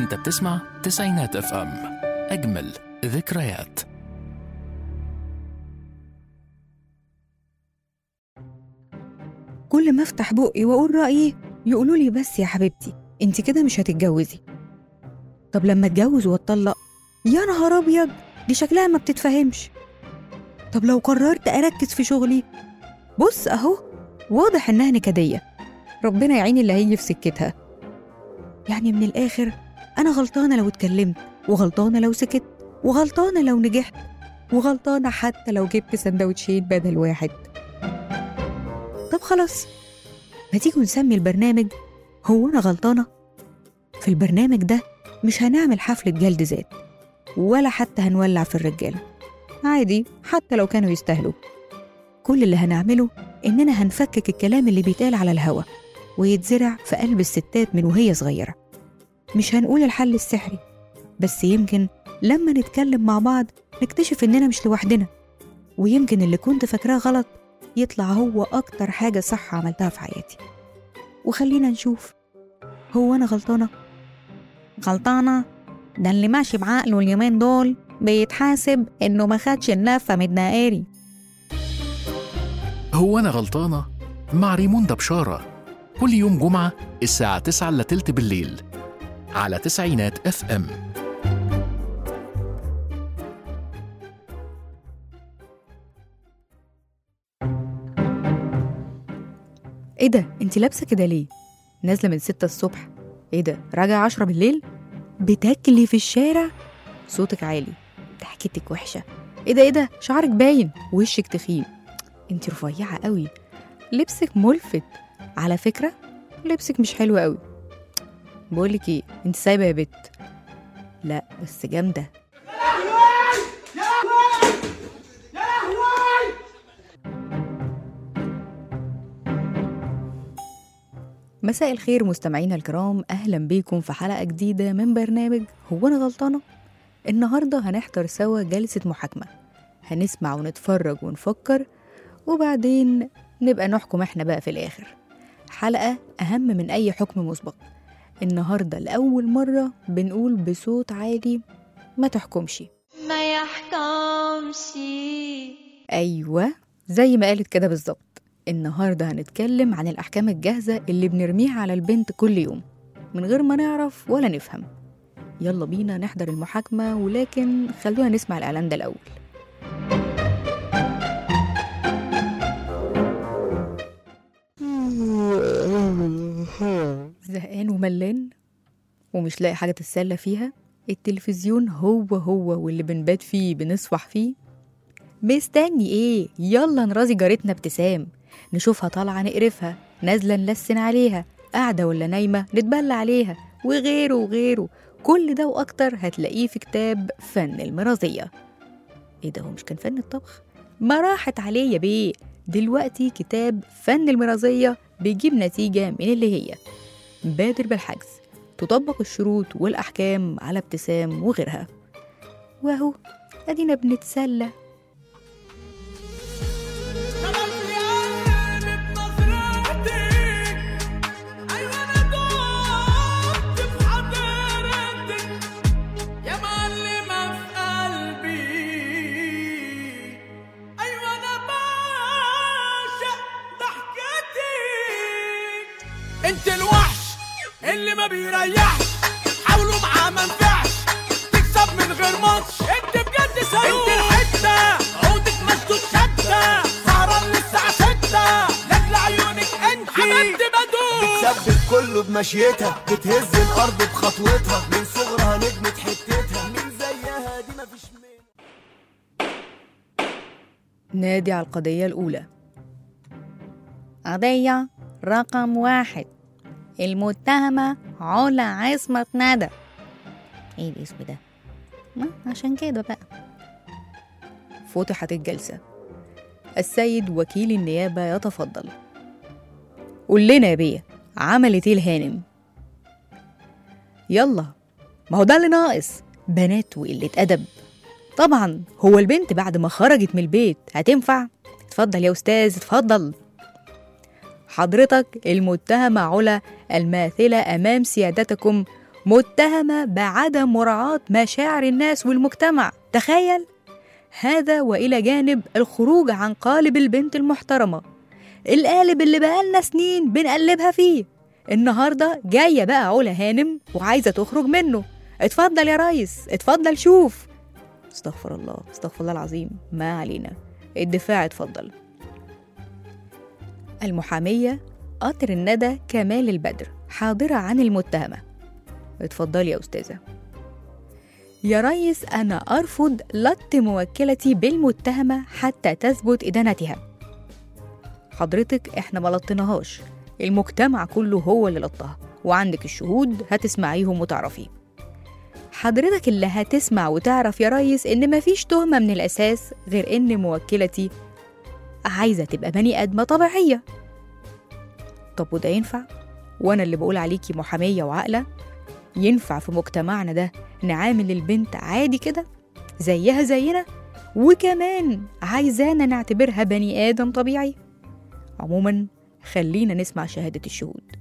انت بتسمع تسعينات اف ام اجمل ذكريات كل ما افتح بقي واقول رايي يقولوا لي بس يا حبيبتي انت كده مش هتتجوزي طب لما اتجوز واتطلق يا نهار ابيض دي شكلها ما بتتفهمش طب لو قررت اركز في شغلي بص اهو واضح انها نكديه ربنا يعين اللي هيجي في سكتها يعني من الاخر انا غلطانه لو اتكلمت وغلطانه لو سكت وغلطانه لو نجحت وغلطانه حتى لو جبت سندوتشين بدل واحد طب خلاص ما تيجوا نسمي البرنامج هو أنا غلطانة؟ في البرنامج ده مش هنعمل حفلة جلد ذات ولا حتى هنولع في الرجالة عادي حتى لو كانوا يستاهلوا كل اللي هنعمله إننا هنفكك الكلام اللي بيتقال على الهوا ويتزرع في قلب الستات من وهي صغيرة مش هنقول الحل السحري بس يمكن لما نتكلم مع بعض نكتشف إننا مش لوحدنا ويمكن اللي كنت فاكراه غلط يطلع هو أكتر حاجة صح عملتها في حياتي وخلينا نشوف هو أنا غلطانة؟ غلطانة؟ ده اللي ماشي بعقله اليومين دول بيتحاسب إنه ما خدش اللفة من الدقاري هو انا غلطانه مع ريموندا بشاره كل يوم جمعه الساعه 9 الا تلت بالليل على تسعينات اف ام إيه ده؟ أنت لابسة كده ليه؟ نازلة من ستة الصبح إيه ده؟ راجعة عشرة بالليل؟ بتاكلي في الشارع؟ صوتك عالي ضحكتك وحشة إيه ده إيه ده؟ شعرك باين وشك تخين أنت رفيعة قوي لبسك ملفت على فكرة لبسك مش حلو قوي بقولك إيه أنت سايبة يا بت لا بس جامدة مساء الخير مستمعينا الكرام اهلا بيكم في حلقه جديده من برنامج هو انا غلطانه النهارده هنحضر سوا جلسه محاكمه هنسمع ونتفرج ونفكر وبعدين نبقى نحكم احنا بقى في الاخر حلقه اهم من اي حكم مسبق النهارده لاول مره بنقول بصوت عالي ما تحكمش ما يحكمش ايوه زي ما قالت كده بالظبط النهارده هنتكلم عن الأحكام الجاهزة اللي بنرميها على البنت كل يوم من غير ما نعرف ولا نفهم يلا بينا نحضر المحاكمة ولكن خلونا نسمع الإعلان ده الأول زهقان وملان ومش لاقي حاجة تتسلى فيها التلفزيون هو هو واللي بنبات فيه بنصبح فيه مستني ايه يلا نرازي جارتنا ابتسام نشوفها طالعة نقرفها نازلة نلسن عليها قاعدة ولا نايمة نتبلى عليها وغيره وغيره كل ده وأكتر هتلاقيه في كتاب فن المرازية ايه ده هو مش كان فن الطبخ؟ ما راحت عليه يا بيه دلوقتي كتاب فن المرازية بيجيب نتيجة من اللي هي بادر بالحجز تطبق الشروط والأحكام على ابتسام وغيرها وأهو أدينا بنتسلى انت الوحش اللي ما بيريحش حاولوا معاه ما نفعش تكسب من غير ماتش انت بجد صاروخ انت الحته عودك مشدود شده سهران للساعه 6 لاجل عيونك انت حبيبتي بدوخ بتثبت كله بمشيتها بتهز الارض بخطوتها من صغرها نجمة حتتها من زيها دي مفيش من نادي على القضية الأولى قضية رقم واحد المتهمة علا عصمت ندى ايه الاسم ده؟ ما عشان كده بقى فتحت الجلسة السيد وكيل النيابة يتفضل قول لنا يا بيه عملت ايه الهانم؟ يلا ما هو ده اللي ناقص بنات وقلة أدب طبعا هو البنت بعد ما خرجت من البيت هتنفع اتفضل يا أستاذ اتفضل حضرتك المتهمة علا الماثلة أمام سيادتكم متهمة بعدم مراعاة مشاعر الناس والمجتمع تخيل هذا وإلى جانب الخروج عن قالب البنت المحترمة القالب اللي بقالنا سنين بنقلبها فيه النهاردة جاية بقى علا هانم وعايزة تخرج منه اتفضل يا ريس اتفضل شوف استغفر الله استغفر الله العظيم ما علينا الدفاع اتفضل المحامية قطر الندى كمال البدر حاضرة عن المتهمة اتفضلي يا أستاذة يا ريس أنا أرفض لط موكلتي بالمتهمة حتى تثبت إدانتها حضرتك إحنا ما لطناهاش المجتمع كله هو اللي لطها وعندك الشهود هتسمعيهم وتعرفي حضرتك اللي هتسمع وتعرف يا ريس إن مفيش تهمة من الأساس غير إن موكلتي عايزة تبقى بني آدمة طبيعية طب وده ينفع؟ وأنا اللي بقول عليكي محامية وعاقلة ينفع في مجتمعنا ده نعامل البنت عادي كده زيها زينا وكمان عايزانا نعتبرها بني آدم طبيعي عموما خلينا نسمع شهادة الشهود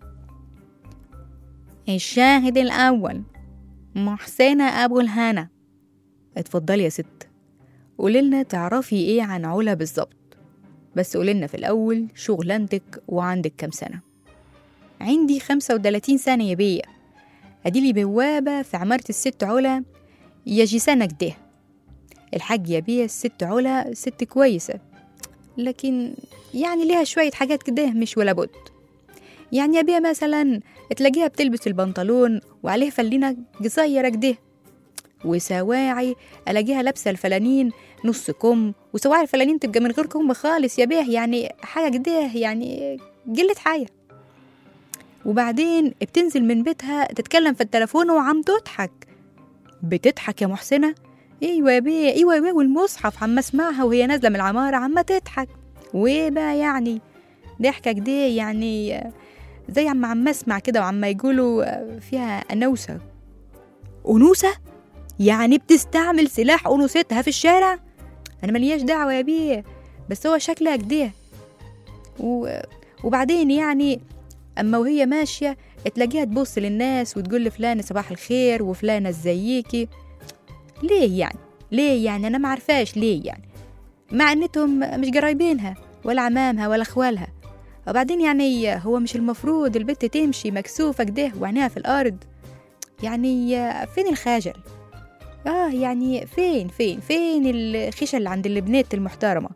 الشاهد الأول محسنة أبو الهنا اتفضلي يا ست قوليلنا تعرفي ايه عن علا بالظبط بس قوليلنا في الأول شغلانتك وعندك كام سنة عندي خمسة وتلاتين سنة يا بيه أديلي بوابة في عمارة الست علا يجي سنة كده الحاج يا بيه الست علا ست كويسة لكن يعني ليها شوية حاجات كده مش ولا بد يعني يا بيه مثلا تلاقيها بتلبس البنطلون وعليه فلينة قصيرة كده وسواعي الاقيها لابسه الفلانين نص كم وسواعي الفلانين تبقى من غير كم خالص يا بيه يعني حاجه كده يعني قله حياه وبعدين بتنزل من بيتها تتكلم في التليفون وعم تضحك بتضحك يا محسنه ايوه يا بيه ايوه يا بيه والمصحف عم اسمعها وهي نازله من العماره عم تضحك وايه بقى يعني ضحكك دي يعني زي عم عم اسمع كده وعم يقولوا فيها انوسه انوثه يعني بتستعمل سلاح انوثتها في الشارع انا ملياش دعوه يا بيه بس هو شكلها كده و... وبعدين يعني اما وهي ماشيه تلاقيها تبص للناس وتقول لفلانه صباح الخير وفلانه ازيكي ليه يعني ليه يعني انا ما عارفاش ليه يعني مع انتهم مش قرايبينها ولا عمامها ولا اخوالها وبعدين يعني هو مش المفروض البت تمشي مكسوفه كده وعينيها في الارض يعني فين الخجل اه يعني فين فين فين الخيشه اللي عند البنات المحترمه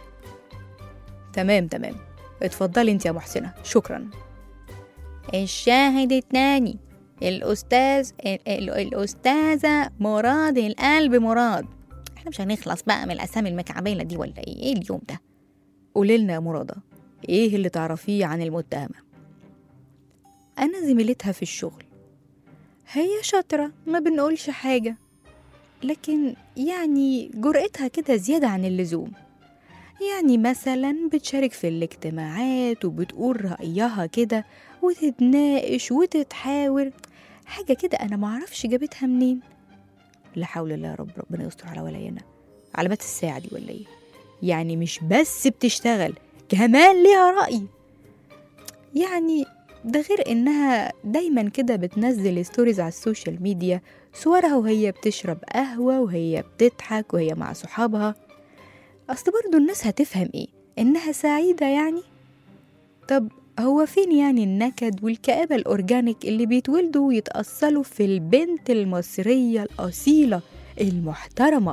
تمام تمام اتفضلي انت يا محسنه شكرا الشاهد الثاني الأستاذ ال- ال- الأستاذة مراد القلب مراد احنا مش هنخلص بقى من الأسامي المكعبيلة دي ولا ايه ايه اليوم ده قوليلنا يا مرادة ايه اللي تعرفيه عن المتهمة أنا زميلتها في الشغل هي شاطرة ما بنقولش حاجة لكن يعني جرأتها كده زيادة عن اللزوم يعني مثلا بتشارك في الاجتماعات وبتقول رأيها كده وتتناقش وتتحاور حاجة كده أنا معرفش جابتها منين لا حول الله يا رب ربنا يستر على ولايانا علامات الساعة دي ولا ايه يعني مش بس بتشتغل كمان ليها رأي يعني ده غير إنها دايما كده بتنزل ستوريز على السوشيال ميديا صورها وهي بتشرب قهوة وهي بتضحك وهي مع صحابها أصل برضو الناس هتفهم إيه إنها سعيدة يعني طب هو فين يعني النكد والكآبة الأورجانيك اللي بيتولدوا ويتأصلوا في البنت المصرية الأصيلة المحترمة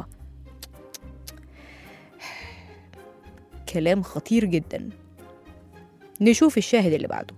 كلام خطير جدا نشوف الشاهد اللي بعده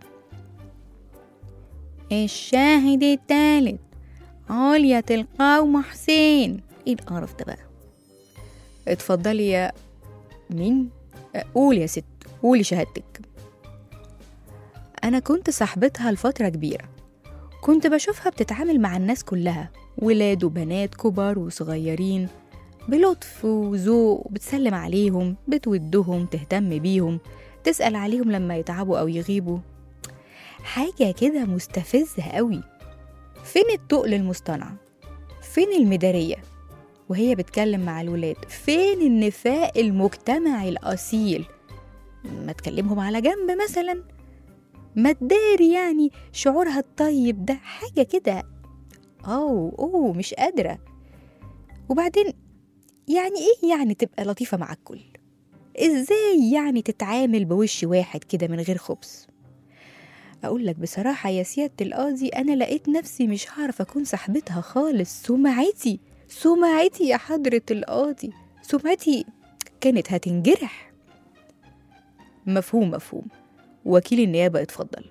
الشاهد الثالث عليا القوم حسين ايه القرف ده بقى اتفضلي يا مين أه، قولي يا ست قولي شهادتك انا كنت صاحبتها لفتره كبيره كنت بشوفها بتتعامل مع الناس كلها ولاد وبنات كبار وصغيرين بلطف وذوق بتسلم عليهم بتودهم تهتم بيهم تسأل عليهم لما يتعبوا أو يغيبوا حاجة كده مستفزة قوي فين التقل المصطنع فين المدارية وهي بتكلم مع الولاد فين النفاق المجتمعي الأصيل ما تكلمهم على جنب مثلا ما تداري يعني شعورها الطيب ده حاجة كده أوه أوه مش قادرة وبعدين يعني إيه يعني تبقى لطيفة مع الكل إزاي يعني تتعامل بوش واحد كده من غير خبز أقول لك بصراحة يا سيادة القاضي أنا لقيت نفسي مش هعرف أكون صاحبتها خالص سمعتي سمعتي يا حضرة القاضي سمعتي كانت هتنجرح مفهوم مفهوم وكيل النيابة اتفضل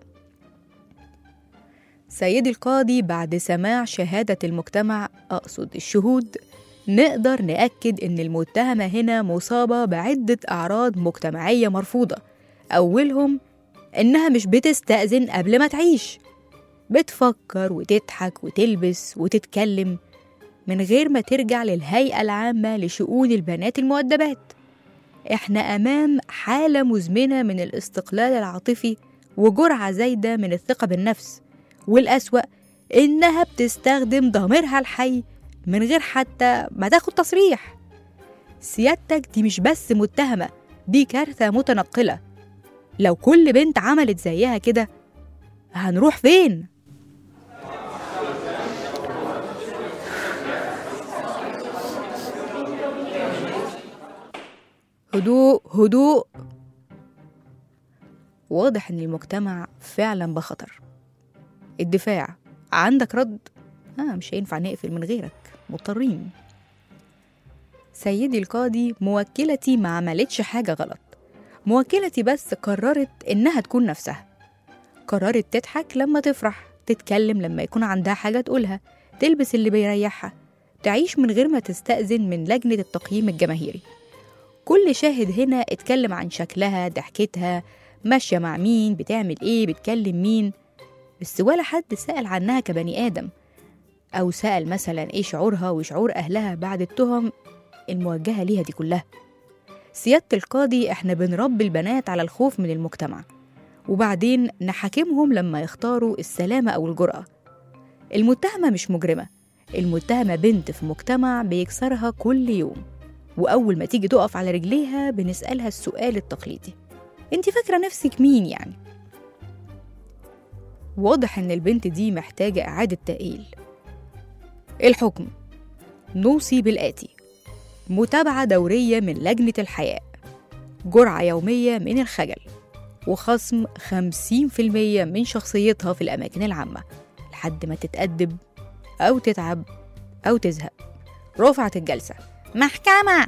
سيدي القاضي بعد سماع شهادة المجتمع أقصد الشهود نقدر نأكد إن المتهمة هنا مصابة بعدة أعراض مجتمعية مرفوضة أولهم إنها مش بتستأذن قبل ما تعيش بتفكر وتضحك وتلبس وتتكلم من غير ما ترجع للهيئة العامة لشؤون البنات المؤدبات إحنا أمام حالة مزمنة من الاستقلال العاطفي وجرعة زايدة من الثقة بالنفس والأسوأ إنها بتستخدم ضميرها الحي من غير حتى ما تاخد تصريح سيادتك دي مش بس متهمة دي كارثة متنقلة لو كل بنت عملت زيها كده هنروح فين؟ هدوء هدوء واضح ان المجتمع فعلا بخطر الدفاع عندك رد آه مش هينفع نقفل من غيرك مضطرين سيدي القاضي موكلتي ما عملتش حاجة غلط موكلتي بس قررت إنها تكون نفسها قررت تضحك لما تفرح تتكلم لما يكون عندها حاجة تقولها تلبس اللي بيريحها تعيش من غير ما تستأذن من لجنة التقييم الجماهيري كل شاهد هنا اتكلم عن شكلها ضحكتها ماشية مع مين بتعمل ايه بتكلم مين بس ولا حد سأل عنها كبني آدم أو سأل مثلا ايه شعورها وشعور أهلها بعد التهم الموجهة ليها دي كلها سيادة القاضي احنا بنربي البنات على الخوف من المجتمع وبعدين نحاكمهم لما يختاروا السلامة أو الجرأة المتهمة مش مجرمة المتهمة بنت في مجتمع بيكسرها كل يوم وأول ما تيجي تقف على رجليها بنسألها السؤال التقليدي انت فاكرة نفسك مين يعني؟ واضح إن البنت دي محتاجة إعادة تأهيل الحكم نوصي بالآتي متابعة دورية من لجنة الحياء جرعة يومية من الخجل وخصم 50% من شخصيتها في الأماكن العامة لحد ما تتأدب أو تتعب أو تزهق رفعت الجلسة محكمة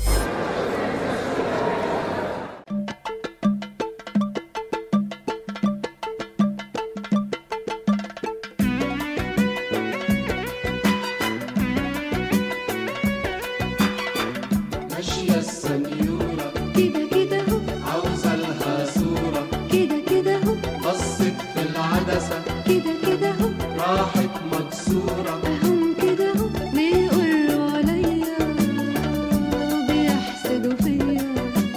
ماشية السنيورة كده كده هو عاوزة لها صورة كده كده هو بصت في العدسة كده كده هو راحت مكسورة هم كده هو بيقولوا عليا بيحسدوا فيا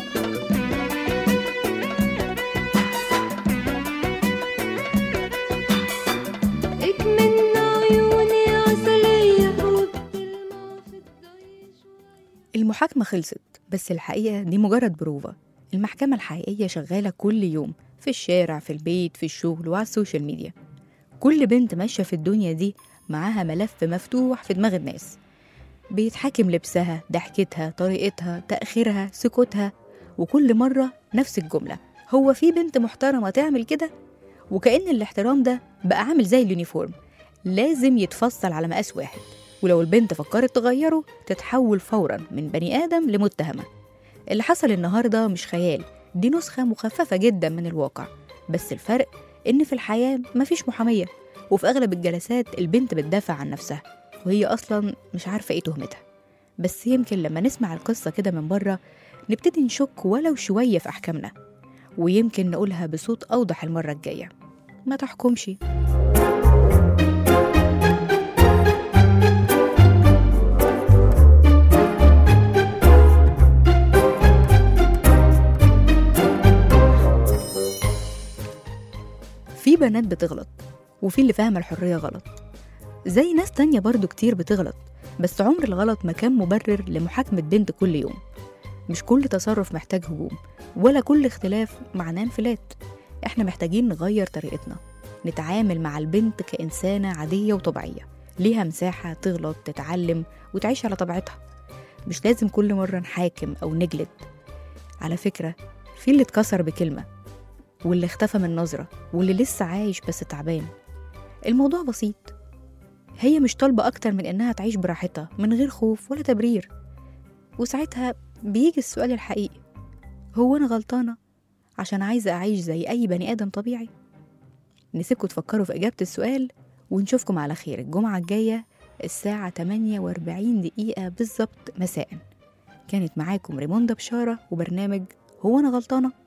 اكمن عيوني عسلية وبتلمع في الضي شوية المحاكمة خلصت بس الحقيقة دي مجرد بروفة المحكمة الحقيقية شغالة كل يوم في الشارع في البيت في الشغل وعلى السوشيال ميديا كل بنت ماشية في الدنيا دي معاها ملف مفتوح في دماغ الناس بيتحاكم لبسها ضحكتها طريقتها تأخيرها سكوتها وكل مرة نفس الجملة هو في بنت محترمة تعمل كده وكأن الاحترام ده بقى عامل زي اليونيفورم لازم يتفصل على مقاس واحد ولو البنت فكرت تغيره تتحول فورا من بني آدم لمتهمة اللي حصل النهاردة مش خيال دي نسخة مخففة جدا من الواقع بس الفرق إن في الحياة مفيش محامية وفي أغلب الجلسات البنت بتدافع عن نفسها وهي أصلا مش عارفة إيه تهمتها بس يمكن لما نسمع القصة كده من بره نبتدي نشك ولو شوية في أحكامنا ويمكن نقولها بصوت أوضح المرة الجاية ما تحكمش في بنات بتغلط وفي اللي فاهمة الحرية غلط زي ناس تانية برضو كتير بتغلط بس عمر الغلط ما كان مبرر لمحاكمة بنت كل يوم مش كل تصرف محتاج هجوم ولا كل اختلاف معناه انفلات احنا محتاجين نغير طريقتنا نتعامل مع البنت كإنسانة عادية وطبيعية ليها مساحة تغلط تتعلم وتعيش على طبيعتها مش لازم كل مرة نحاكم أو نجلد على فكرة في اللي اتكسر بكلمة واللي اختفى من نظرة واللي لسه عايش بس تعبان الموضوع بسيط هي مش طالبة أكتر من إنها تعيش براحتها من غير خوف ولا تبرير وساعتها بيجي السؤال الحقيقي هو أنا غلطانة عشان عايزة أعيش زي أي بني آدم طبيعي نسيبكم تفكروا في إجابة السؤال ونشوفكم على خير الجمعة الجاية الساعة 48 دقيقة بالظبط مساء كانت معاكم ريموندا بشارة وبرنامج هو أنا غلطانة